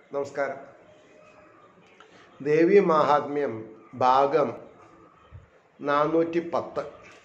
നമസ്കാരം ദേവി മാഹാത്മ്യം ഭാഗം നാനൂറ്റി പത്ത്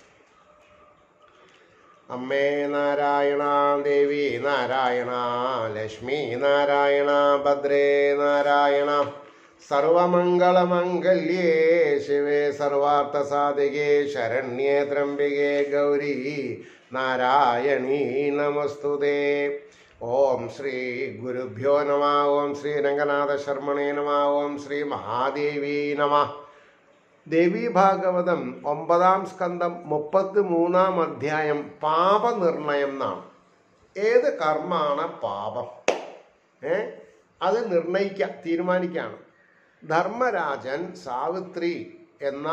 അമ്മേ നാരായണ ദേവി നാരായണ ലക്ഷ്മി നാരായണ ഭദ്രേ നാരായണ സർവമംഗളമംഗല്യേ ശിവേ സർവാർത്ഥസാധികേ ശരണ്യേ ത്രംബികേ ഗൗരി നാരായണീ നമസ്തുതേ ഓം ശ്രീ ഗുരുഭ്യോ നമ ഓം ശ്രീ രംഗനാഥ ശർമ്മണേ നമ ഓം ശ്രീ മഹാദേവി നമ ദേവി ഭാഗവതം ഒമ്പതാം സ്കന്ധം മുപ്പത്തി മൂന്നാം അധ്യായം പാപനിർണയം എന്നാണ് ഏത് കർമ്മമാണ് പാപം ഏ അത് നിർണയിക്ക തീരുമാനിക്കുകയാണ് ധർമ്മരാജൻ സാവിത്രി എന്ന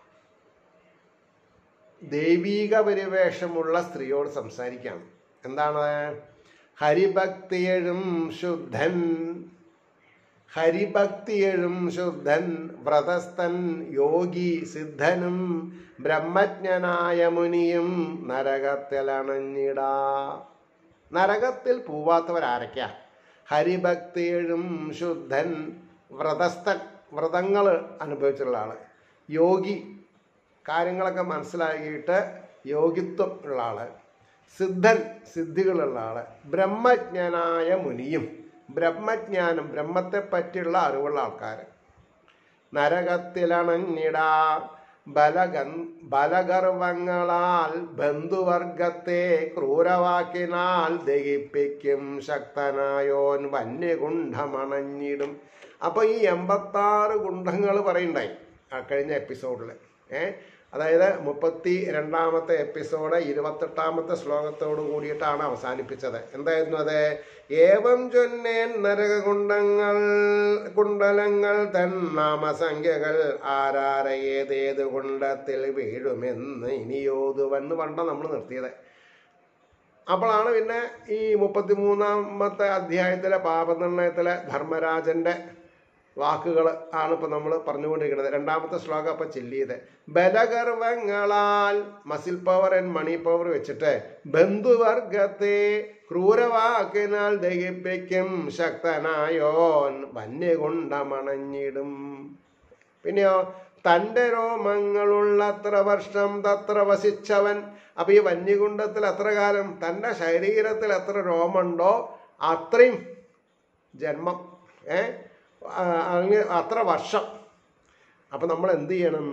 ദൈവീക പരിവേഷമുള്ള സ്ത്രീയോട് സംസാരിക്കുകയാണ് എന്താണ് ഹരിഭക്തിയഴും ശുദ്ധൻ ഹരിഭക്തിയഴും ശുദ്ധൻ വ്രതസ്ഥൻ യോഗി സിദ്ധനും ബ്രഹ്മജ്ഞനായ മുനിയും നരകത്തിലണഞ്ഞിടാ നരകത്തിൽ പോവാത്തവരാരൊക്കെയാ ഹരിഭക്തിയഴും ശുദ്ധൻ വ്രതസ്ഥൻ വ്രതങ്ങൾ അനുഭവിച്ചിട്ടുള്ള ആള് യോഗി കാര്യങ്ങളൊക്കെ മനസ്സിലാക്കിയിട്ട് യോഗിത്വം ഉള്ള ആള് സിദ്ധൻ സിദ്ധികളുള്ള ആള് ബ്രഹ്മജ്ഞനായ മുനിയും ബ്രഹ്മജ്ഞാനം ബ്രഹ്മത്തെ പറ്റിയുള്ള അറിവുള്ള ആൾക്കാർ നരകത്തിലണഞ്ഞിടാ ബലഗൻ ബലഗർവങ്ങളാൽ ബന്ധുവർഗത്തെ ക്രൂരവാക്കിനാൽ ദഹിപ്പിക്കും ശക്തനായോൻ വന്യകുണ്ഠമണഞ്ഞിടും അപ്പൊ ഈ എൺപത്താറ് ഗുണ്ടങ്ങൾ പറയണ്ടായി ആ കഴിഞ്ഞ എപ്പിസോഡിൽ ഏ അതായത് മുപ്പത്തി രണ്ടാമത്തെ എപ്പിസോഡ് ഇരുപത്തെട്ടാമത്തെ ശ്ലോകത്തോട് കൂടിയിട്ടാണ് അവസാനിപ്പിച്ചത് എന്തായിരുന്നു അത് ഏവം ചൊന്നേൻ നരകകുണ്ടങ്ങൾ കുണ്ടലങ്ങൾ തൻ നാമസംഖ്യകൾ ആരാര ഏതേത് കുണ്ടത്തിൽ വീഴുമെന്ന് ഇനിയോതുവെന്ന് പണ്ട നമ്മൾ നിർത്തിയത് അപ്പോഴാണ് പിന്നെ ഈ മുപ്പത്തി മൂന്നാമത്തെ അധ്യായത്തിലെ പാപനിർണയത്തിലെ ധർമ്മരാജന്റെ വാക്കുകൾ ആണ് ഇപ്പൊ നമ്മൾ പറഞ്ഞുകൊണ്ടിരിക്കുന്നത് രണ്ടാമത്തെ ശ്ലോകം അപ്പൊ ചെല്ലിയത് ബലഗർവങ്ങളാൽ muscle power and money power വെച്ചിട്ട് ബന്ധുവർഗത്തെ ക്രൂരവാക്കിനാൽ ദഹിപ്പിക്കും ശക്തനായോൻ വന്യകൊണ്ടമണഞ്ഞിടും പിന്നെയോ തൻ്റെ രോമങ്ങളുള്ളത്ര വർഷം തത്ര വസിച്ചവൻ അപ്പൊ ഈ വന്യകുണ്ടത്തിൽ എത്ര കാലം തൻ്റെ ശരീരത്തിൽ എത്ര രോമുണ്ടോ അത്രയും ജന്മം ഏ അങ്ങ് അത്ര വർഷം അപ്പം നമ്മൾ എന്ത് ചെയ്യണം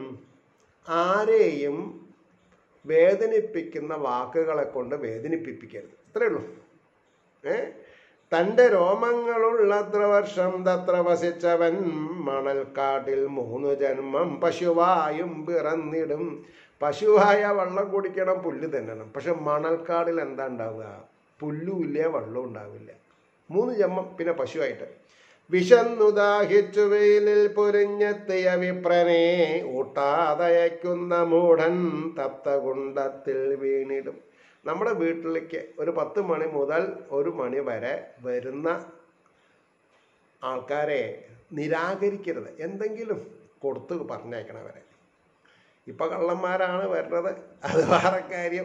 ആരെയും വേദനിപ്പിക്കുന്ന വാക്കുകളെ കൊണ്ട് വേദനിപ്പിപ്പിക്കരുത് ഇത്രയേ ഉള്ളൂ ഏ തൻ്റെ രോമങ്ങളുള്ളത്ര വർഷം തത്ര വസിച്ചവൻ മണൽക്കാട്ടിൽ മൂന്ന് ജന്മം പശുവായും പിറന്നിടും പശുവായ വെള്ളം കുടിക്കണം പുല്ല് തിന്നണം പക്ഷെ മണൽക്കാടിൽ എന്താ ഉണ്ടാവുക പുല്ലുമില്ല വെള്ളവും ഉണ്ടാവില്ല മൂന്ന് ജന്മം പിന്നെ പശുവായിട്ട് വിശന്നു ദാഹിച്ചു വെയിലിൽ പൊരിഞ്ഞെത്തിയ വിപ്രനെ ഊട്ടാതയക്കുന്ന മൂഢൻ തപ്തകുണ്ടത്തിൽ വീണിടും നമ്മുടെ വീട്ടിലേക്ക് ഒരു പത്ത് മണി മുതൽ ഒരു മണി വരെ വരുന്ന ആൾക്കാരെ നിരാകരിക്കരുത് എന്തെങ്കിലും കൊടുത്ത് പറഞ്ഞേക്കണവരെ ഇപ്പൊ കള്ളന്മാരാണ് വരുന്നത് അത് വേറെ കാര്യം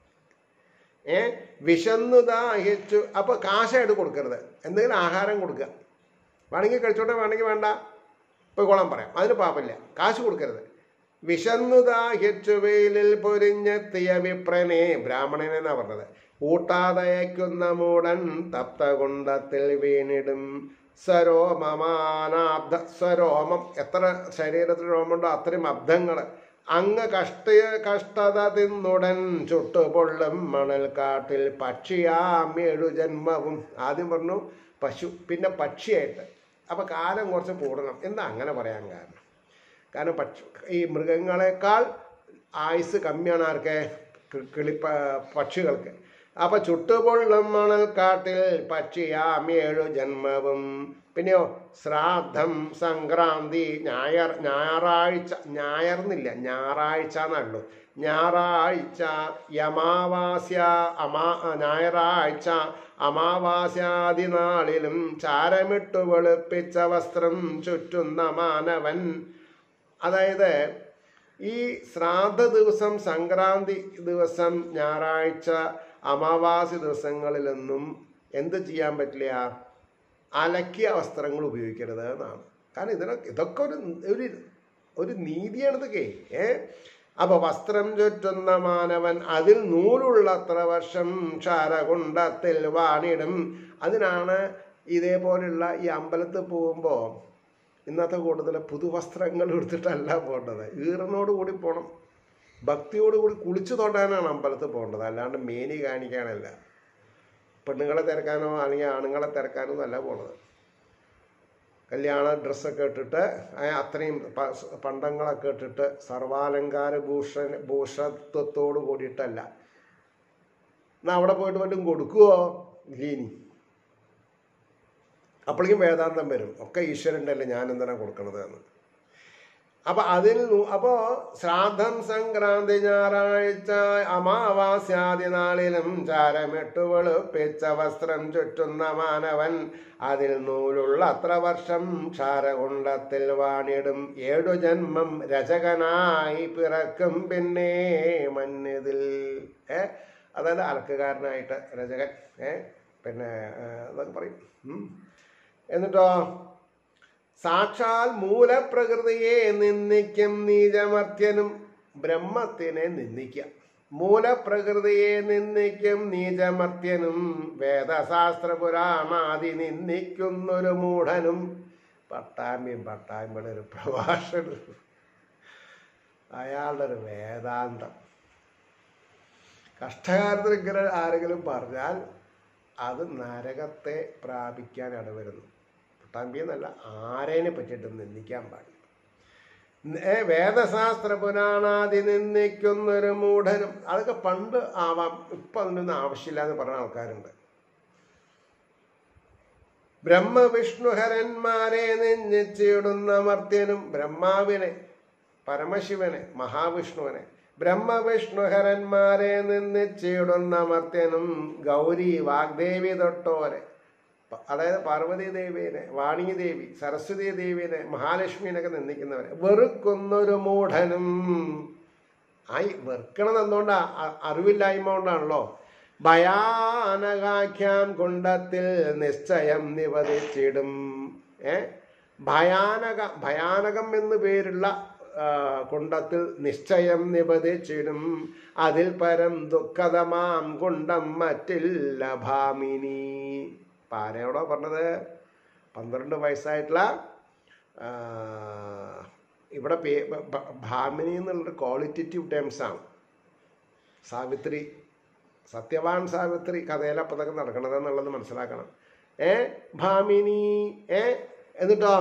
ഏ വിശന്നു ദാഹിച്ചു അപ്പൊ കാശായിട്ട് കൊടുക്കരുത് എന്തെങ്കിലും ആഹാരം കൊടുക്കുക വേണമെങ്കിൽ കഴിച്ചോട്ടെ വേണമെങ്കിൽ വേണ്ട പോയിക്കോളാൻ പറയാം അതിന് പാപമില്ല കാശ് കൊടുക്കരുത് വിശന്നുദാഹിച്ചു വെയിലിൽ പൊരിഞ്ഞെത്തിയ വിപ്രനെ ബ്രാഹ്മണനെന്നാ പറഞ്ഞത് ഊട്ടാതയക്കുന്ന മൂടൻ തപ്തകുണ്ടത്തിൽ വീണിടും സ്വരോമമാനാബ്ദ സ്വരോമം എത്ര ശരീരത്തിൽ രോമുണ്ടോ അത്രയും അബ്ദങ്ങൾ അങ്ങ് കഷ്ട കഷ്ടത തിന്നുടൻ ചുട്ടുപൊള്ളും മണൽക്കാട്ടിൽ പക്ഷിയാം ഏഴു ജന്മവും ആദ്യം പറഞ്ഞു പശു പിന്നെ പക്ഷിയായിട്ട് അപ്പൊ കാലം കുറച്ച് കൂടണം എന്താ അങ്ങനെ പറയാൻ കാരണം കാരണം പക്ഷി ഈ മൃഗങ്ങളെക്കാൾ ആയുസ് കമ്മിയാണ് ആർക്ക് കിളി പക്ഷികൾക്ക് അപ്പൊ ചുട്ടുപൊള്ളും മണൽക്കാട്ടിൽ പക്ഷിയാം ഏഴു ജന്മവും പിന്നെയോ ശ്രാദ്ധം സംക്രാന്തി ഞായർ ഞായറാഴ്ച ഞായർന്നില്ല ഞായറാഴ്ച എന്നുള്ളൂ ഞായറാഴ്ച യമാവാസ്യ അമാ ഞായറാഴ്ച അമാവാസ്യാദി നാളിലും ചാരമിട്ടു വെളുപ്പിച്ച വസ്ത്രം ചുറ്റുന്ന മാനവൻ അതായത് ഈ ശ്രാദ്ധ ദിവസം സംക്രാന്തി ദിവസം ഞായറാഴ്ച അമാവാസി ദിവസങ്ങളിലൊന്നും എന്ത് ചെയ്യാൻ പറ്റില്ല അലക്കിയ വസ്ത്രങ്ങൾ ഉപയോഗിക്കരുത് എന്നാണ് കാരണം ഇതിനൊക്കെ ഇതൊക്കെ ഒരു ഒരു ഒരു നീതിയാണിതൊക്കെ ഏ അപ്പൊ വസ്ത്രം ചുറ്റുന്ന മാനവൻ അതിൽ നൂലുള്ളത്ര വർഷം ക്ഷാരകുണ്ടത്തിൽ വാണിടും അതിനാണ് ഇതേപോലുള്ള ഈ അമ്പലത്തിൽ പോകുമ്പോൾ ഇന്നത്തെ കൂടുതൽ പുതുവസ്ത്രങ്ങൾ എടുത്തിട്ടല്ല പോകേണ്ടത് ഈറനോട് കൂടി പോകണം ഭക്തിയോടുകൂടി കുളിച്ചു തൊട്ടാനാണ് അമ്പലത്തിൽ പോകേണ്ടത് അല്ലാണ്ട് മേനി കാണിക്കാനല്ല പെണ്ണുങ്ങളെ തിരക്കാനോ അല്ലെങ്കിൽ ആണുങ്ങളെ തിരക്കാനോ അല്ല പോണത് കല്യാണ ഡ്രസ്സൊക്കെ ഇട്ടിട്ട് ആ അത്രയും പ- പണ്ടങ്ങളൊക്കെ ഇട്ടിട്ട് സർവാലങ്കാര ഭൂഷൺ ഭൂഷത്വത്തോട് കൂടിയിട്ടല്ല എന്നാ അവിടെ പോയിട്ട് വല്ലതും കൊടുക്കുവോ ഇല്ലീനി അപ്പോഴേക്കും വേദാന്തം വരും ഒക്കെ ഈശ്വരൻ്റെ അല്ലേ ഞാൻ എന്തിനാ കൊടുക്കണത് എന്ന് അപ്പൊ അതിൽ നു- അപ്പോ ശ്രാദ്ധം സംക്രാന്തി ഞായറാഴ്ച അമാവാസ്യാദി നാളിലും ചാരമിട്ടു വെളുപ്പിച്ച വസ്ത്രം ചുറ്റുന്ന മാനവൻ അതിൽ നൂലുള്ള അത്ര വർഷം ക്ഷാരകുണ്ടത്തിൽ വാണിടും ഏഴു ജന്മം രചകനായി പിറക്കും പിന്നെ മഞ്ഞതിൽ ഏ അതായത് അലക്കുകാരനായിട്ട് രചകൻ ഏ പിന്നെ ഏ, അതൊക്കെ പറയും ഉം. എന്നിട്ടോ സാക്ഷാൽ മൂലപ്രകൃതിയെ നിന്ദിക്കും നീചമർത്യനും ബ്രഹ്മത്തിനെ നിന്ദിക്കാം മൂലപ്രകൃതിയെ നിന്ദിക്കും നീചമർത്യനും വേദശാസ്ത്ര പുരാണാദി നിന്ദിക്കുന്നൊരു മൂഢനും പട്ടാമ്പിയും പട്ടാമ്പിയുടെ ഒരു പ്രഭാഷകൻ അയാളുടെ ഒരു വേദാന്തം കഷ്ടകാലത്തിൽ ഇങ്ങനെ ആരെങ്കിലും പറഞ്ഞാൽ അത് നരകത്തെ പ്രാപിക്കാൻ ഇടവരുന്നു പട്ടാമ്പി എന്നല്ല ആരേനെ പറ്റിയിട്ടും നിന്ദിക്കാൻ പാടില്ല ഏ, വേദശാസ്ത്ര പുരാണാദി നിന്ദിക്കുന്നൊരു മൂഢനും അതൊക്കെ പണ്ട് ആവാം ഇപ്പം അതിനൊന്നും ആവശ്യമില്ല എന്ന് പറഞ്ഞ ആൾക്കാരുണ്ട് ബ്രഹ്മവിഷ്ണുഹരന്മാരെ നിന്ദിച്ചിടുന്ന മർത്യനും ബ്രഹ്മാവിനെ പരമശിവനെ മഹാവിഷ്ണുവിനെ ബ്രഹ്മവിഷ്ണുഹരന്മാരെ നിന്ദിച്ചിടുന്ന മർത്യനും ഗൗരി വാഗ്ദേവി തൊട്ടോരെ പ- അതായത് പാർവതി ദേവീനെ വാണി ദേവി സരസ്വതി ദേവീനെ മഹാലക്ഷ്മിനൊക്കെ നിന്ദിക്കുന്നവരെ വെറുക്കുന്നൊരു മൂഢനും ആയി വെറുക്കണത് എന്തുകൊണ്ടാ അ- അറിവില്ലായ്മ കൊണ്ടാണല്ലോ ഭയാനകാഖ്യാം കുണ്ടത്തിൽ നിശ്ചയം നിവദിച്ചിടും ഏ ഭയാനക ഭയാനകം എന്ന് പേരുള്ള ആ, കുണ്ടത്തിൽ നിശ്ചയം നിപതിച്ചിടും അതിൽ പരം ദുഃഖതമാം കുണ്ടം മറ്റില്ല ഭാമിനി പാരയോടോ പറഞ്ഞത് പന്ത്രണ്ട് വയസ്സായിട്ടുള്ള ആ, ഇവിടെ പേ ഭ- ഭ- ഭാമിനി എന്നുള്ളൊരു ക്വാളിറ്റേറ്റീവ് ടേംസ് ആണ് സാവിത്രി സത്യവാൻ സാവിത്രി കഥയിലപ്പം അതൊക്കെ നടക്കണത് എന്നുള്ളത് മനസ്സിലാക്കണം ഏ ഭാമിനി ഏ എന്നിട്ടോ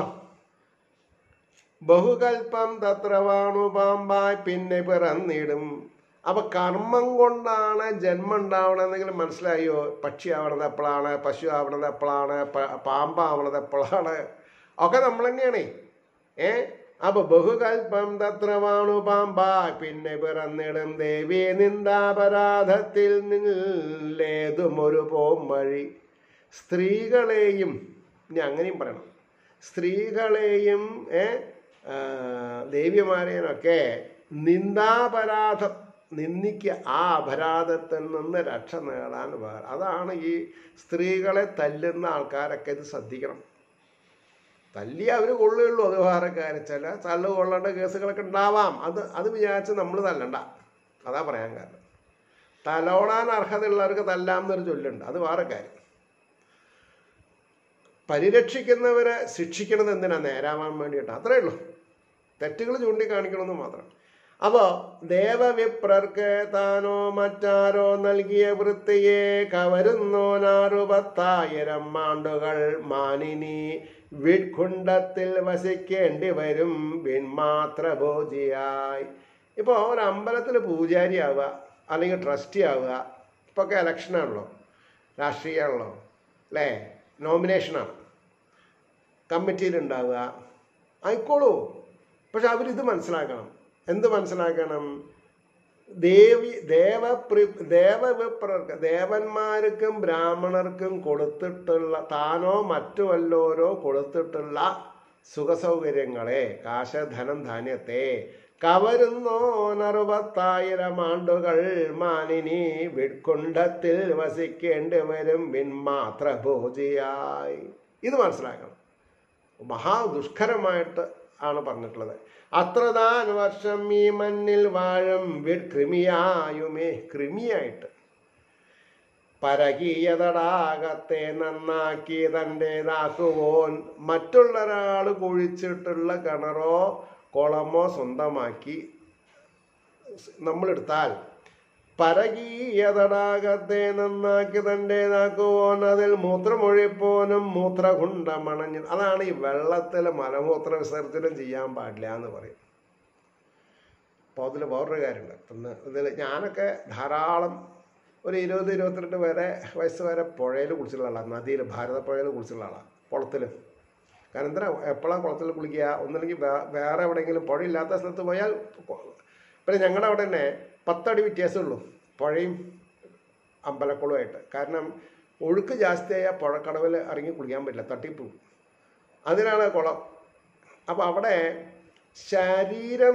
ബഹുകൽപ്പം തത്രവാണു പാമ്പായി പിന്നെ പിറന്നിടും അപ്പൊ കർമ്മം കൊണ്ടാണ് ജന്മം ഉണ്ടാവണമെന്നെങ്കിലും മനസ്സിലായോ പക്ഷി ആവണത് എപ്പോഴാണ് പശു ആവണത് എപ്പോഴാണ് പ- പാമ്പാവണത് എപ്പോഴാണ് ഒക്കെ നമ്മൾ തന്നെയാണേ ഏ അപ്പൊ ബഹുകൽപ്പം തത്രവാണു പാമ്പായി പിന്നെ പിറന്നിടും ദേവി നിന്ദാപരാധത്തിൽ നില്ലേതും ഒരു പോം വഴി സ്ത്രീകളെയും ഇനി അങ്ങനെയും പറയണം സ്ത്രീകളെയും ഏ, ആ, ദേവിമാരെയൊക്കെ നിന്ദാപരാധം നിന്ദിക്കുക ആ അപരാധത്തിൽ നിന്ന് രക്ഷ നേടാൻ വേറെ അതാണ് ഈ സ്ത്രീകളെ തല്ലുന്ന ആൾക്കാരൊക്കെ ഇത് ശ്രദ്ധിക്കണം തല്ലി അവർ കൊള്ളുകയുള്ളൂ അത് വേറെക്കാർ ചില തല്ല് കൊള്ളേണ്ട കേസുകളൊക്കെ ഉണ്ടാവാം അത് അത് വിചാരിച്ച് നമ്മൾ തല്ലണ്ട അതാ പറയാൻ കാരണം തലോടാൻ അർഹതയുള്ളവർക്ക് തല്ലാമെന്നൊരു ചൊല്ലുണ്ട് അത് വേറെ കാര്യം പരിരക്ഷിക്കുന്നവരെ ശിക്ഷിക്കണത് എന്തിനാ നേരാവാൻ വേണ്ടിയിട്ട് അത്രേ ഉള്ളൂ തെറ്റുകൾ ചൂണ്ടിക്കാണിക്കണമെന്ന് മാത്രം അപ്പോൾ ദേവവിപ്രർക്ക് താനോ മറ്റാരോ നൽകിയ വൃത്തിയെ കവരുന്നോനാറുപത്തായിരം ആണ്ടുകൾ മാനിനി വിഡ്കുണ്ടത്തിൽ വസിക്കേണ്ടി വരും വിൺമാത്രഭോജിയായി ഇപ്പോൾ ഒരു അമ്പലത്തിൽ പൂജാരി ആവുക അല്ലെങ്കിൽ ട്രസ്റ്റി ആവുക ഇപ്പോൾ ഒക്കെ ഇലക്ഷനാണല്ലോ രാഷ്ട്രീയമാണല്ലോ അല്ലേ നോമിനേഷനാണ് കമ്മിറ്റിയിലുണ്ടാവുക ആയിക്കോളൂ പക്ഷെ അവരിത് മനസ്സിലാക്കണം എന്ത് മനസ്സിലാക്കണം ദേവി ദേവപ്രി ദേവവിപ്രർക്ക് ദേവന്മാർക്കും ബ്രാഹ്മണർക്കും കൊടുത്തിട്ടുള്ള താനോ മറ്റു വല്ലോരോ കൊടുത്തിട്ടുള്ള സുഖസൗകര്യങ്ങളെ കാശധനം ധാന്യത്തെ കവരുന്നോനറുപത്തായിരം ആണ്ടുകൾ മാനിനി വിഡ്കുണ്ടത്തിൽ വസിക്കേണ്ടി വരും വിൺമാത്ര ഭോജിയായി ഇത് മനസ്സിലാക്കണം മഹാദുഷ്കരമായിട്ട് ആണ് പറഞ്ഞിട്ടുള്ളത് അത്രതാൻ വർഷം ഈ മണ്ണിൽ വാഴും വി- കൃമിയായുമേ കൃമിയായിട്ട് പരകീയതടാകത്തെ നന്നാക്കി തൻ്റെതാക്കുവോൻ മറ്റുള്ളൊരാൾ കുഴിച്ചിട്ടുള്ള കിണറോ കുളമോ സ്വന്തമാക്കി നമ്മളെടുത്താൽ പരകീയതടാകത്തെ നന്നാക്കി തൻ്റെതാക്കുവോൻ അതിൽ മൂത്രമൊഴിപ്പോനും മൂത്രകുണ്ടമണഞ്ഞ് അതാണ് ഈ വെള്ളത്തിൽ മലമൂത്ര വിസർജനം ചെയ്യാൻ പാടില്ല എന്ന് പറയും അപ്പോൾ അതിൽ വേറൊരു കാര്യമുണ്ട് ഇന്ന് ഇതിൽ ഞാനൊക്കെ ധാരാളം ഒരു ഇരുപത് ഇരുപത്തിരണ്ട് വരെ വയസ്സ് വരെ പുഴയിൽ കുളിച്ചുള്ള ആളാണ് നദിയിൽ ഭാരതപ്പുഴയിൽ കുളിച്ചുള്ള ആളാണ് കുളത്തിൽ കാരണം എന്തിനാ എപ്പോഴാണ് കുളത്തിൽ കുളിക്കുക ഒന്നല്ലെങ്കിൽ വേ- വേറെ എവിടെയെങ്കിലും പുഴ ഇല്ലാത്ത സ്ഥലത്ത് പോയാൽ കൊ- പിന്നെ ഞങ്ങളുടെ അവിടെ തന്നെ പത്തടി വ്യത്യാസമുള്ളൂ പുഴയും അമ്പലക്കുളമായിട്ട് കാരണം ഒഴുക്ക് ജാസ്തിയായ പുഴക്കടവിൽ ഇറങ്ങി കുളിക്കാൻ പറ്റില്ല തട്ടിപ്പോവും അതിനാണ് കുളം അപ്പോൾ അവിടെ ശരീരം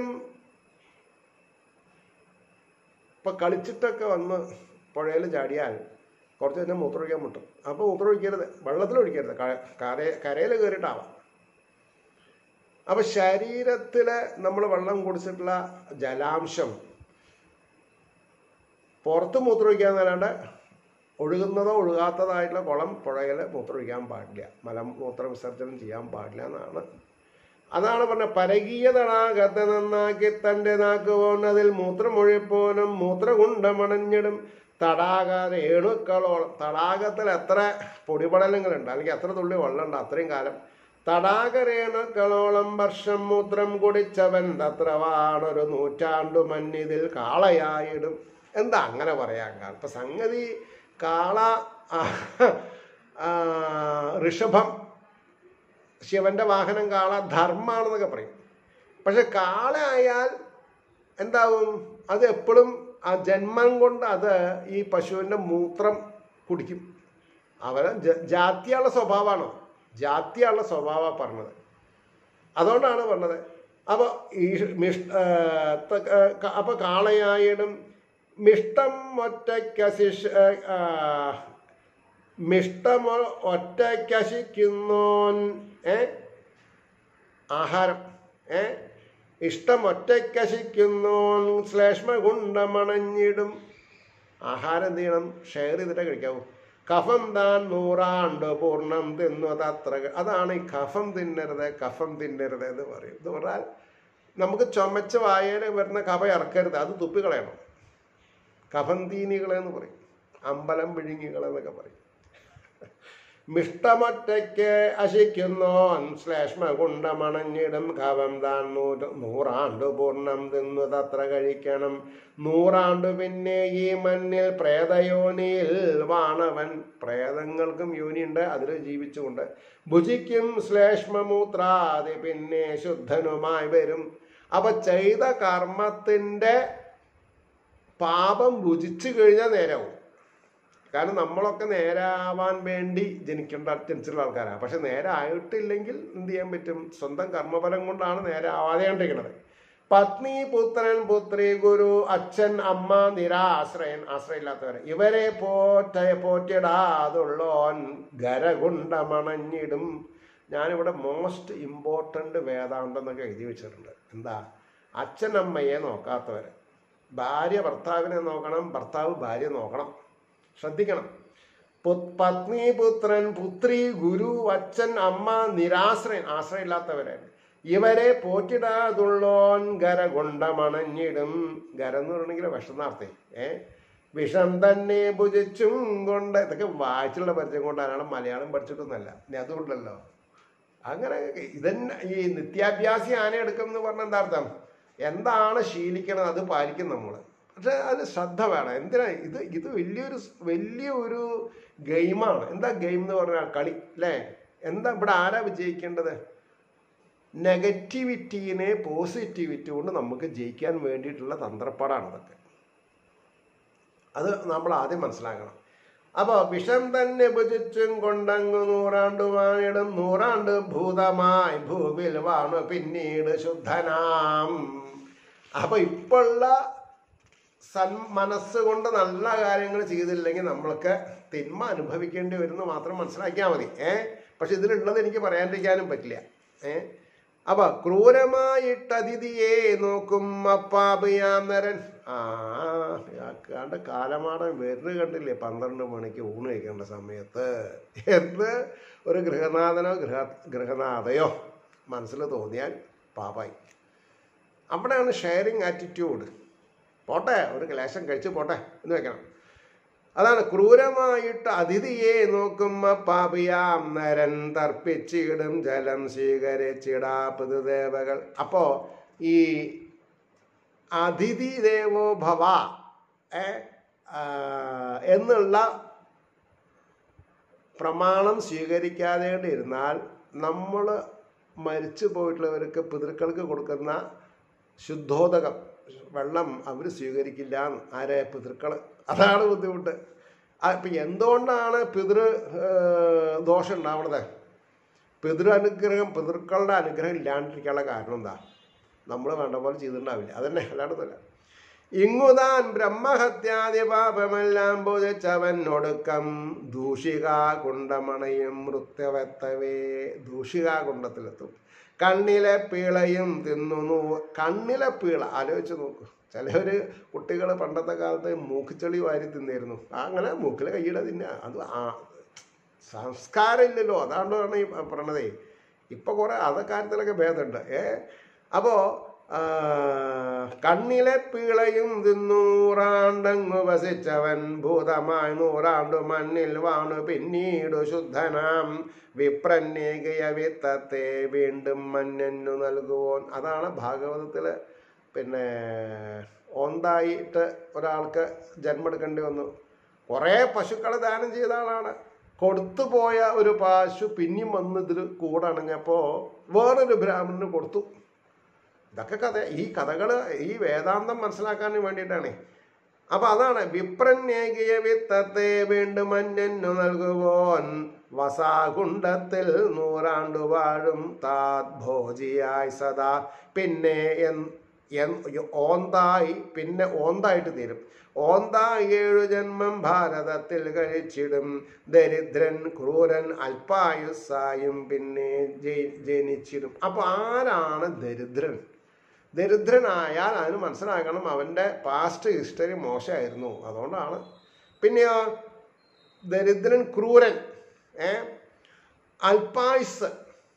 ഇപ്പം കളിച്ചിട്ടൊക്കെ വന്ന് പുഴയിൽ ചാടിയാൽ കുറച്ച് കഴിഞ്ഞാൽ മൂത്രമൊഴിക്കാൻ മുട്ടും അപ്പോൾ മൂത്രമൊഴിക്കരുത് വെള്ളത്തിൽ ഒഴിക്കരുത് ക- കര കരയിൽ കയറിയിട്ടാവാം അപ്പോൾ ശരീരത്തിൽ നമ്മൾ വെള്ളം കുടിച്ചിട്ടുള്ള ജലാംശം പുറത്ത് മൂത്രമൊഴിക്കാന്നല്ലാണ്ട് ഒഴുകുന്നതോ ഒഴുകാത്തതായിട്ടുള്ള കുളം പുഴയിൽ മൂത്രമൊഴിക്കാൻ പാടില്ല മലമൂത്ര വിസർജനം ചെയ്യാൻ പാടില്ല എന്നാണ് അതാണ് പറഞ്ഞ പരകീയതടാകത്തെ നന്നാക്കി തൻ്റെ നാക്കുപോൻ അതിൽ മൂത്രമൊഴിപ്പോനും മൂത്രകുണ്ടമണഞ്ഞിടും തടാക രേണുക്കളോളം തടാകത്തിൽ എത്ര പൊടിപടലങ്ങളുണ്ട് അല്ലെങ്കിൽ എത്ര തുള്ളി വെള്ളമുണ്ട് അത്രയും കാലം തടാക രേണുക്കളോളം വർഷം മൂത്രം കുടിച്ചവൻ തത്രവാണൊരു നൂറ്റാണ്ടു മഞ്ഞിതിൽ കാളയായിടും എന്താ അങ്ങനെ പറയാൻ കാരണം ഇപ്പം സംഗതി കാള ആ, ആ, ഋഷഭം ശിവന്റെ വാഹനം കാള ധർമ്മാണെന്നൊക്കെ പറയും പക്ഷെ കാള ആയാൽ എന്താവും അത് എപ്പോഴും ആ ജന്മം കൊണ്ട് അത് ഈ പശുവിൻ്റെ മൂത്രം കുടിക്കും അവരെ ജ- ജാതിയുള്ള സ്വഭാവമാണ് ജാതിയുള്ള സ്വഭാവമാണ് പറഞ്ഞത് അതുകൊണ്ടാണ് പറഞ്ഞത് അപ്പോൾ ഈ മിഷ് അപ്പോൾ കാളയായിടും മിഷ്ടം ഒറ്റയ്ക്കശിഷ് മിഷ്ടമോ ഒറ്റയ്ക്കശിക്കുന്നോൻ ഏ ആഹാരം ഏ ഇഷ്ടം ഒറ്റയ്ക്കശിക്കുന്നോൻ ശ്ലേഷ്മ ഗുണ്ടമണഞ്ഞിടും ആഹാരം എന്ത് ചെയ്യണം ഷെയർ ചെയ്തിട്ടേ കഴിക്കാവൂ കഫം താൻ നൂറാണ്ട് പൂർണ്ണം തിന്നതത്ര അതാണ് ഈ കഫം തിന്നരുത് കഫം തിന്നരുത് എന്ന് പറയും എന്ന് പറഞ്ഞാൽ നമുക്ക് ചുമച്ച വായന വരുന്ന കഫ ഇറക്കരുത് അത് തുപ്പിക്കളയണം കഫന്തീനികളെന്ന് പറയും അമ്പലം വിഴുങ്ങികളെന്നൊക്കെ പറയും മിഷ്ടമൊറ്റയ്ക്ക് അശിക്കുന്നോൻ ശ്ലേഷ്മ കുണ്ടമണഞ്ഞിടും കവം താൻ നൂറ് നൂറാണ്ടു പൂർണ്ണം തിന്നു തത്ര കഴിക്കണം നൂറാണ്ടു പിന്നെ ഈ മണ്ണിൽ പ്രേതയോനിയിൽ വാണവൻ പ്രേതങ്ങൾക്കും യോനിയുണ്ട് അതിൽ ജീവിച്ചുകൊണ്ട് ഭുജിക്കും ശ്ലേഷ്മമൂത്രാദി പിന്നെ ശുദ്ധനുമായി വരും അപ്പൊ ചെയ്ത കർമ്മത്തിന്റെ പാപം ഭുജിച്ചു കഴിഞ്ഞാൽ നേരാവും കാരണം നമ്മളൊക്കെ നേരാവാൻ വേണ്ടി ജനിക്കേണ്ട ജനിച്ചിട്ടുള്ള ആൾക്കാരാണ് പക്ഷെ നേരെ ആയിട്ടില്ലെങ്കിൽ എന്ത് ചെയ്യാൻ പറ്റും സ്വന്തം കർമ്മഫലം കൊണ്ടാണ് നേരെ ആവാതെ കണ്ടിരിക്കുന്നത് പത്നി പുത്രൻ പുത്രി ഗുരു അച്ഛൻ അമ്മ നിരാശ്രയൻ ആശ്രയമില്ലാത്തവരെ ഇവരെ പോറ്റ പോറ്റിടാതുള്ളോൻ ഗരകുണ്ടമണഞ്ഞിടും ഞാനിവിടെ മോസ്റ്റ് ഇമ്പോർട്ടൻ്റ് വേദാന്തം എന്നൊക്കെ എഴുതി വെച്ചിട്ടുണ്ട് എന്താ അച്ഛനമ്മയെ നോക്കാത്തവർ ഭാര്യ ഭർത്താവിനെ നോക്കണം ഭർത്താവ് ഭാര്യ നോക്കണം ശ്രദ്ധിക്കണം പു- പത്നി പുത്രൻ പുത്രി ഗുരു അച്ഛൻ അമ്മ നിരാശ്രയൻ ആശ്രയമില്ലാത്തവരാണ് ഇവരെ പോറ്റിടാതുള്ളോൻ ഗര കൊണ്ടമണഞ്ഞിടും ഗര എന്ന് പറയണമെങ്കിൽ വിഷന്നാർത്ഥേ ഏ വിഷം തന്നെ ഭുജിച്ചും കൊണ്ട് ഇതൊക്കെ വായിച്ചുള്ള പരിചയം കൊണ്ടാണ് മലയാളം പഠിച്ചിട്ടൊന്നുമല്ല ഇനി അതുകൊണ്ടല്ലോ അങ്ങനെ ഇതന്നെ ഈ നിത്യാഭ്യാസി ആന എടുക്കും എന്ന് പറഞ്ഞ എന്താ അർത്ഥം എന്താണ് ശീലിക്കണത് അത് പാലിക്കും നമ്മൾ പക്ഷെ അതിന് ശ്രദ്ധ വേണം എന്തിനാ ഇത് ഇത് വലിയൊരു സ് വലിയ ഒരു ഗെയിമാണ് എന്താ ഗെയിം എന്ന് പറഞ്ഞാൽ കളി അല്ലേ എന്താ ഇവിടെ ആരാ വിജയിക്കേണ്ടത് നെഗറ്റിവിറ്റീനെ പോസിറ്റിവിറ്റി കൊണ്ട് നമുക്ക് ജയിക്കാൻ വേണ്ടിയിട്ടുള്ള തന്ത്രപ്പാടാണ് ഇതൊക്കെ അത് നമ്മൾ ആദ്യം മനസ്സിലാക്കണം അപ്പോൾ വിഷം തന്നെ ഭുജിച്ചും കൊണ്ടങ്ങ് നൂറാണ്ടു വാണിടും നൂറാണ്ട് ഭൂതമായി ഭൂവിൽ വാണു പിന്നീട് ശുദ്ധനാം അപ്പൊ ഇപ്പോഴുള്ള സൻ മനസ്സുകൊണ്ട് നല്ല കാര്യങ്ങൾ ചെയ്തില്ലെങ്കിൽ നമ്മൾക്ക് തിന്മ അനുഭവിക്കേണ്ടി വരുന്നു മാത്രം മനസ്സിലാക്കിയാൽ മതി ഏ പക്ഷെ ഇതിലുള്ളത് എനിക്ക് പറയാണ്ടിരിക്കാനും പറ്റില്ല ഏ അപ്പൊ ക്രൂരമായിട്ട് അതിഥിയെ നോക്കും അപ്പാപിയാം നരൻ ആ കണ്ട കാലമാടൻ വരുന്ന കണ്ടില്ലേ പന്ത്രണ്ട് മണിക്ക് ഊണ് കഴിക്കേണ്ട സമയത്ത് എന്ന് ഒരു ഗൃഹനാഥനോ ഗൃഹ ഗൃഹനാഥയോ മനസ്സിൽ തോന്നിയാൽ പാപായി അവിടെയാണ് ഷെയറിങ് ആറ്റിറ്റ്യൂഡ് പോട്ടെ ഒരു ക്ലേശം കഴിച്ച് പോട്ടെ എന്ന് വെക്കണം അതാണ് ക്രൂരമായിട്ട് അതിഥിയെ നോക്കുമ്പോ പാപിയാം നരൻ തർപ്പിച്ചിടും ജലം സ്വീകരിച്ചിടാ പിതൃദേവകൾ അപ്പോ ഈ അതിഥി ദേവോ ഭവ ഏ, ആ, എന്നുള്ള പ്രമാണം സ്വീകരിക്കാതെ ഇരുന്നാൽ നമ്മൾ മരിച്ചു പോയിട്ടുള്ളവർക്ക് പിതൃക്കൾക്ക് കൊടുക്കുന്ന ശുദ്ധോദകം വെള്ളം അവർ സ്വീകരിക്കില്ല എന്ന്. ആരെ പിതൃക്കൾ അതാണ് ബുദ്ധിമുട്ട് ആ, ഇപ്പം എന്തുകൊണ്ടാണ് പിതൃ ഏ, ദോഷം ഉണ്ടാവണത് പിതൃ അനുഗ്രഹം പിതൃക്കളുടെ അനുഗ്രഹം ഇല്ലാണ്ടിരിക്കാനുള്ള കാരണം എന്താ നമ്മൾ വേണ്ട പോലെ ചെയ്തിട്ടുണ്ടാവില്ല അതന്നെ അല്ലാണ്ടല്ല ഇങ്ങുതാൻ ബ്രഹ്മഹത്യാദി പാപമെല്ലാം ബോധിച്ചവൻ ഒടുക്കം ദൂഷിക കുണ്ടമണയും മൃത്യവത്തവേ ദൂഷിക കുണ്ടത്തിലെത്തും കണ്ണിലെ പീളയും തിന്നുന്നു കണ്ണിലെ പീള ആലോചിച്ച് നോക്കൂ ചിലവർ കുട്ടികൾ പണ്ടത്തെ കാലത്ത് മൂക്കിച്ചെളി വാരി തിന്നിരുന്നു അങ്ങനെ മൂക്കിലെ കൈയിട തിന്നുക അത് ആ സംസ്കാരം ഇല്ലല്ലോ അതാണ്ടാണ് ഈ പറയണതേ ഇപ്പൊ കുറെ അത കാര്യത്തിലൊക്കെ ഭേദമുണ്ട് ഏ അപ്പോ ആ, കണ്ണിലെ പീളയും തിന്നൂറാണ്ടങ്ങു വസിച്ചവൻ ഭൂതമായി നൂറാണ്ടു മണ്ണിൽ വാണു പിന്നീടു ശുദ്ധനാം വിപ്രന്നേകിയ വിത്തത്തെ വീണ്ടും മഞ്ഞന്നു നൽകുവോൻ അതാണ് ഭാഗവതത്തില് പിന്നെ ഓന്തായിട്ട് ഒരാൾക്ക് ജന്മെടുക്കേണ്ടി വന്നു കുറേ പശുക്കളെ ദാനം ചെയ്ത ആളാണ് കൊടുത്തു പോയ ഒരു പശു പിന്നെയും വന്ന് ഇതിൽ കൂടണഞ്ഞപ്പോൾ വേറൊരു ബ്രാഹ്മണന് കൊടുത്തു ഇതൊക്കെ കഥ ഈ കഥകൾ ഈ വേദാന്തം മനസ്സിലാക്കാൻ വേണ്ടിയിട്ടാണ് അപ്പൊ അതാണ് വിപ്രന്യേകിയ വിത്തത്തെ വീണ്ടും മഞ്ഞന്നു നൽകുവോൻ വസാകുണ്ടത്തിൽ നൂറാണ്ടു വാഴും താത് ഭോജിയായി സദാ പിന്നെ എൻ- എൻ- ഓന്തായി പിന്നെ ഓന്തായിട്ട് തീരും ഓന്തായി ഏഴു ജന്മം ഭാരതത്തിൽ കഴിച്ചിടും ദരിദ്രൻ ക്രൂരൻ അല്പായുസ്സായും പിന്നെ ജയി- ജനിച്ചിടും അപ്പൊ ആരാണ് ദരിദ്രൻ ദരിദ്രനായാൽ അതിന് മനസ്സിലാക്കണം അവൻ്റെ പാസ്റ്റ് ഹിസ്റ്ററി മോശമായിരുന്നു അതുകൊണ്ടാണ് പിന്നെയോ ദരിദ്രൻ ക്രൂരൻ ഏ അൽപായുസ്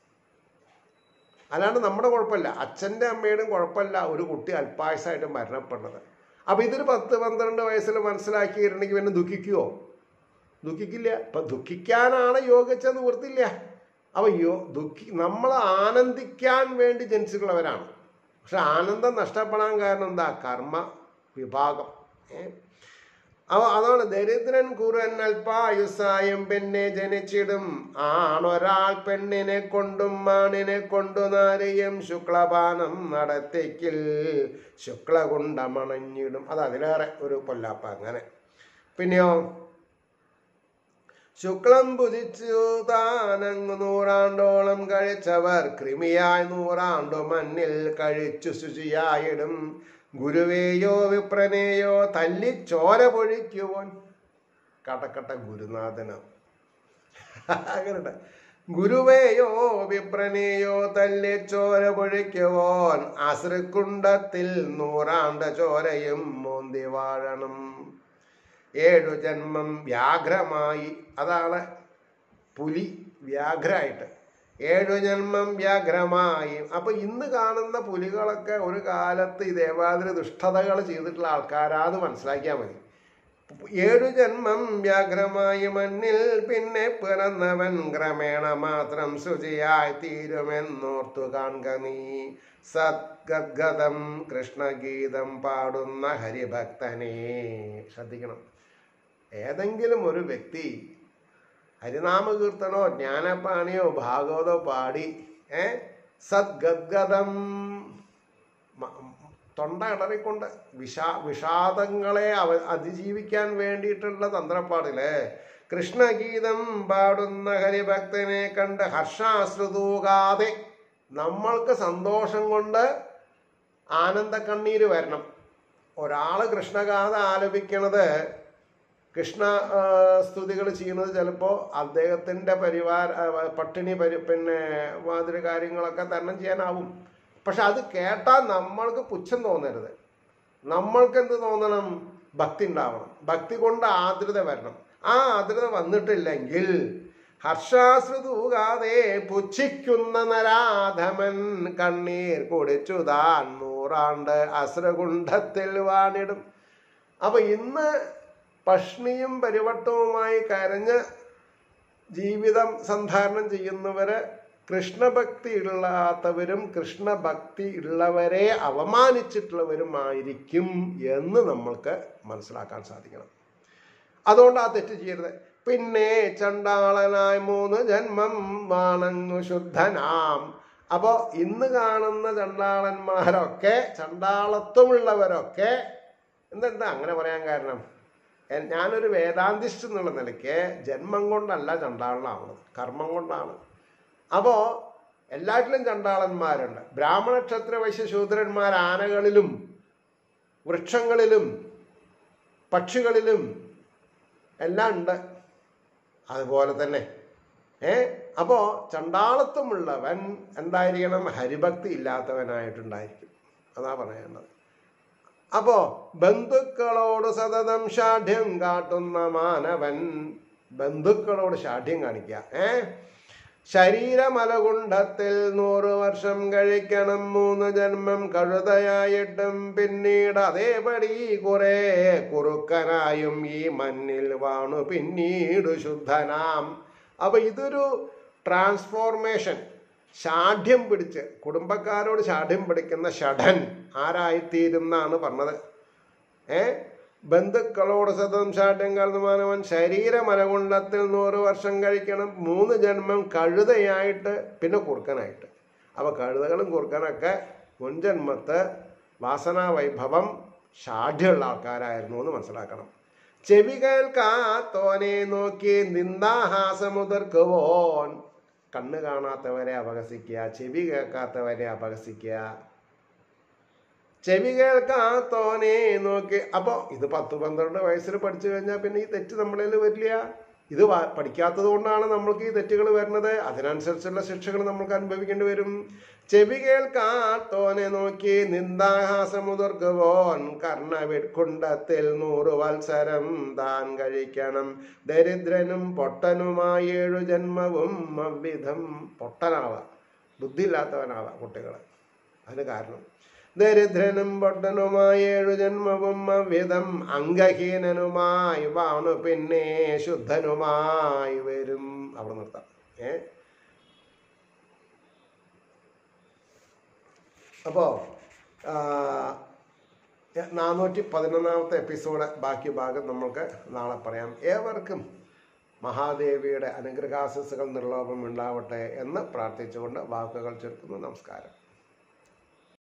അല്ലാണ്ട് നമ്മുടെ കുഴപ്പമില്ല അച്ഛൻ്റെ അമ്മയുടെയും കുഴപ്പമില്ല ഒരു കുട്ടി അല്പായുസായിട്ട് മരണപ്പെടുന്നത് അപ്പം ഇതൊരു പത്ത് പന്ത്രണ്ട് വയസ്സിൽ മനസ്സിലാക്കിയിരുന്നെങ്കിൽ പിന്നെ ദുഃഖിക്കുവോ ദുഃഖിക്കില്ല ഇപ്പം ദുഃഖിക്കാനാണ് യോഗിച്ചത് നിവൃത്തില്ല അപ്പം യോ ദുഃഖി നമ്മൾ ആനന്ദിക്കാൻ വേണ്ടി ജനിച്ചിട്ടുള്ളവരാണ് പക്ഷെ ആനന്ദം നഷ്ടപ്പെടാൻ കാരണം എന്താ കർമ്മ വിഭാഗം ഏ അവ അതാണ് ദരിദ്രൻ കുറുവൻ അല്പായുസായും പിന്നെ ജനിച്ചിടും ആണൊരാൾ പെണ്ണിനെ കൊണ്ടും മാണിനെ കൊണ്ടു നാരിയും ശുക്ലപാനം നടത്തിക്കിൽ ശുക്ലകുണ്ടമണഞ്ഞിടും അത് അതിലേറെ ഒരു പൊല്ലാപ്പ അങ്ങനെ പിന്നെയോ ശുക്ലം പുതിച്ചു താനങ്ങു നൂറാണ്ടോളം കഴിച്ചവർ കൃമിയായി നൂറാണ്ടു മണ്ണിൽ കഴിച്ചു ശുചിയായിടും ഗുരുവേയോ വിപ്രനെയോ തല്ലി ചോര പൊഴിക്കുവോൻ കടക്കട്ട ഗുരുനാഥനം അങ്ങനെ ഗുരുവേയോ വിപ്രനെയോ തല്ലി ചോര പൊഴിക്കുവോൻ അശ്രുക്കുണ്ടത്തിൽ നൂറാണ്ട ചോരയും മോന്തി വാഴണം ഏഴു ജന്മം വ്യാഘ്രമായി അതാണ് പുലി വ്യാഘ്രമായിട്ട് ഏഴു ജന്മം വ്യാഘ്രമായി അപ്പൊ ഇന്ന് കാണുന്ന പുലികളൊക്കെ ഒരു കാലത്ത് ഈ ദേവാതിര ദുഷ്ടതകൾ ചെയ്തിട്ടുള്ള ആൾക്കാരാന്ന് മനസ്സിലാക്കിയാൽ മതി ഏഴു ജന്മം വ്യാഘ്രമായി മണ്ണിൽ പിന്നെ പിറന്നവൻ ക്രമേണ മാത്രം ശുചിയായി തീരുമെന്നോർത്തു കാണുക നീ സദ്ഗദ്ഗതം കൃഷ്ണഗീതം പാടുന്ന ഹരിഭക്തനെ ശ്രദ്ധിക്കണം ഏതെങ്കിലും ഒരു വ്യക്തി ഹരിനാമകീർത്തനോ ജ്ഞാനപാണിയോ ഭാഗവതോ പാടി ഏ സദ്ഗദ്ഗതം മ- തൊണ്ട ഇടറിക്കൊണ്ട് വിഷാ വിഷാദങ്ങളെ അവ അതിജീവിക്കാൻ വേണ്ടിയിട്ടുള്ള തന്ത്രപ്പാടില്ലേ കൃഷ്ണഗീതം പാടുന്ന ഹരിഭക്തനെ കണ്ട് ഹർഷാശ്രുതൂകാതെ നമ്മൾക്ക് സന്തോഷം കൊണ്ട് ആനന്ദ കണ്ണീര് വരണം ഒരാള് കൃഷ്ണഗാഥ ആലപിക്കണത് കൃഷ്ണ ആ, സ്തുതികൾ ചെയ്യുന്നത് ചിലപ്പോൾ അദ്ദേഹത്തിൻ്റെ പരിവാര ആ, പട്ടിണി പരി പിന്നെ മാതിരി കാര്യങ്ങളൊക്കെ തരണം ചെയ്യാനാവും പക്ഷെ അത് കേട്ടാൽ നമ്മൾക്ക് പുച്ഛം തോന്നരുത് നമ്മൾക്ക് എന്ത് തോന്നണം ഭക്തി ഉണ്ടാവണം ഭക്തി കൊണ്ട് ആർദ്രത വരണം ആ ആർദ്രത വന്നിട്ടില്ലെങ്കിൽ ഹർഷാശ്രുതൂകാതെ പുച്ഛിക്കുന്ന നരാധമൻ കണ്ണീർ കുടിച്ചു താൻ നൂറാണ്ട് അശ്രകുണ്ഠത്തിൽ വാണിടും അപ്പൊ ഇന്ന് പഷ്ണിയും പരിവട്ടവുമായി കരഞ്ഞ് ജീവിതം സന്ധാരണം ചെയ്യുന്നവര് കൃഷ്ണഭക്തി ഇല്ലാത്തവരും കൃഷ്ണഭക്തി ഉള്ളവരെ അവമാനിച്ചിട്ടുള്ളവരുമായിരിക്കും എന്ന് നമ്മൾക്ക് മനസ്സിലാക്കാൻ സാധിക്കണം അതുകൊണ്ട് ആ തെറ്റ് ചെയ്യരുത് പിന്നെ ചണ്ടാളനായി മൂന്ന് ജന്മം വാണങ്ങു ശുദ്ധനാം അപ്പോൾ ഇന്ന് കാണുന്ന ചണ്ടാളന്മാരൊക്കെ ചണ്ടാളത്വമുള്ളവരൊക്കെ എന്തെന്താ അങ്ങനെ പറയാൻ കാരണം എ- ഞാനൊരു വേദാന്തിസ്റ്റ് എന്നുള്ള നിലയ്ക്ക് ജന്മം കൊണ്ടല്ല ചണ്ടാളനാവുന്നത് കർമ്മം കൊണ്ടാണ് അപ്പോൾ എല്ലാറ്റിലും ചണ്ടാളന്മാരുണ്ട് ബ്രാഹ്മണ ക്ഷത്ര വൈശ്യ ശൂദ്രന്മാർ ആനകളിലും വൃക്ഷങ്ങളിലും പക്ഷികളിലും എല്ലാം ഉണ്ട് അതുപോലെ തന്നെ ഏ അപ്പോൾ ചണ്ടാളത്വമുള്ളവൻ എന്തായിരിക്കണം ഹരിഭക്തി ഇല്ലാത്തവനായിട്ടുണ്ടായിരിക്കും അതാ പറയേണ്ടത് അപ്പോ ബന്ധുക്കളോട് സതതം ഷാഠ്യം കാട്ടുന്ന മാനവൻ ബന്ധുക്കളോട് ഷാഠ്യം കാണിക്കുക ഏ ശരീരമലകുണ്ഠത്തിൽ നൂറ് വർഷം കഴിക്കണം മൂന്ന് ജന്മം കഴുതയായിട്ടും പിന്നീട് അതേപടി കുറെ കുറുക്കനായും ഈ മണ്ണിൽ വാണു പിന്നീട് ശുദ്ധനാം അപ്പൊ ഇതൊരു ട്രാൻസ്ഫോർമേഷൻ ഷാഠ്യം പിടിച്ച് കുടുംബക്കാരോട് ഷാഠ്യം പിടിക്കുന്ന ഷഠൻ ആരായിത്തീരുന്നാണ് പറഞ്ഞത് ഏ ബന്ധുക്കളോട് സതം ഷാഠ്യം കരുതുമാനവൻ ശരീരമലകുണ്ടത്തിൽ നൂറ് വർഷം കഴിക്കണം മൂന്ന് ജന്മം കഴുതയായിട്ട് പിന്നെ കുറുക്കനായിട്ട് അപ്പോൾ കഴുതകളും കുറുക്കനൊക്കെ മുൻജന്മത്ത് വാസനാ വൈഭവം ഷാഠ്യമുള്ള ആൾക്കാരായിരുന്നു എന്ന് മനസ്സിലാക്കണം ചെവി കേൾക്കാത്തോനെ നോക്കി നിന്ദാഹാസമുതിർക്കുവോൻ കണ്ണ് കാണാത്തവരെ അപഹസിക്കുക ചെവി കേൾക്കാത്തവരെ അപഹസിക്കുക ചെവി കേൾക്കാത്തോനെ നോക്കി അപ്പോൾ ഇത് പത്ത് പന്ത്രണ്ട് വയസ്സിൽ പഠിച്ചു കഴിഞ്ഞാൽ പിന്നെ ഈ തെറ്റ് നമ്മളിൽ വരില്ല ഇത് വ- പഠിക്കാത്തത് കൊണ്ടാണ് നമ്മൾക്ക് ഈ തെറ്റുകൾ വരുന്നത് അതിനനുസരിച്ചുള്ള ശിക്ഷകൾ നമ്മൾക്ക് അനുഭവിക്കേണ്ടി വരും ചെവി കേൾക്കാത്തോനെ നോക്കി നിന്ദാഹാസമുതിർക്കുവോൻ കർണവിഡ്കുണ്ടത്തിൽ നൂറ് വത്സരം താൻ കഴിക്കണം ദരിദ്രനും പൊട്ടനുമായി ഏഴു ജന്മവും അവിധം പൊട്ടനാവാം ബുദ്ധിയില്ലാത്തവനാവാം കുട്ടികൾ അതിന് കാരണം ദരിദ്രനും പൊട്ടനുമായ ഏഴു ജന്മവും അവിധം അംഗഹീനനുമായി വാണു പിന്നെ ശുദ്ധനുമായി വരും അവിടെ നിർത്താം ഏ അപ്പോ ആ, നാനൂറ്റി പതിനൊന്നാമത്തെ എപ്പിസോഡ് ബാക്കി ഭാഗം നമ്മൾക്ക് നാളെ പറയാം ഏവർക്കും മഹാദേവിയുടെ അനുഗ്രഹാശസ്സുകൾ നിർലോഭം ഉണ്ടാവട്ടെ എന്ന് പ്രാർത്ഥിച്ചുകൊണ്ട് വാക്കുകൾ ചുരുക്കുന്നു നമസ്കാരം